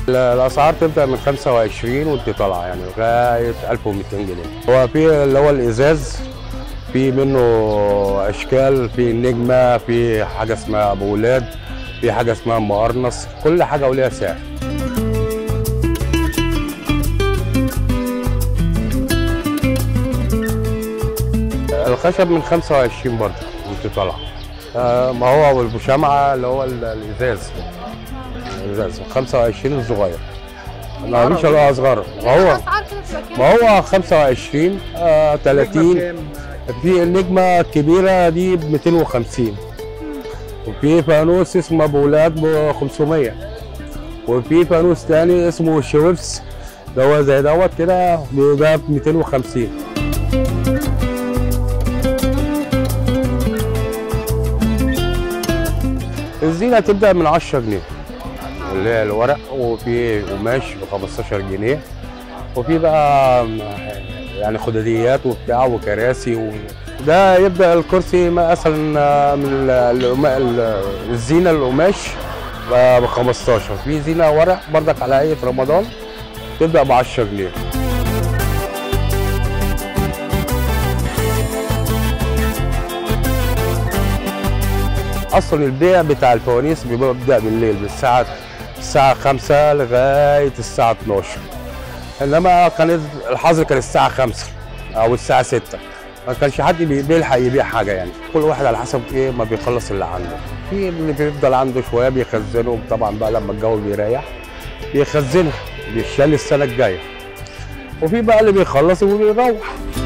الاسعار تبدا من 25 وانت طالعه يعني لغايه 1200 جنيه هو في اللي هو الازاز في منه اشكال في النجمه في حاجه اسمها ابو ولاد في حاجه اسمها مقرنص كل حاجه وليها سعر الخشب من 25 برضه وانت طالعه آه، ما هو والشمعه اللي هو ال- الازاز الازاز 25 الصغير ما فيش الا اصغر ما هو الاسعار كده بتبقى كام؟ ما هو 25 آه 30 في النجمه الكبيره دي ب 250 وفي فانوس اسمه ابو ولاد ب 500 وفي فانوس تاني اسمه شويفس ده هو زي دوت كده ده ب 250 الزينه تبدا من 10 جنيه اللي هي الورق وفي قماش ب 15 جنيه وفي بقى يعني خداديات وبتاع وكراسي و... ده يبدا الكرسي مثلا من ال- القما- ال- الزينه القماش ب 15 في زينه ورق بردك على هيئه رمضان تبدا ب 10 جنيه اصلا البيع بتاع الفوانيس بيبدا بالليل من الساعه الساعه 5 لغايه الساعه 12 انما كان الحظر كان الساعه 5 او الساعه 6 ما كانش حد بي- بيلحق يبيع حاجه يعني كل واحد على حسب ايه ما بيخلص اللي عنده في اللي بيفضل عنده شويه بيخزنهم طبعا بقى لما الجو بيريح بيخزنهم بيشال السنه الجايه وفي بقى اللي بيخلص وبيروح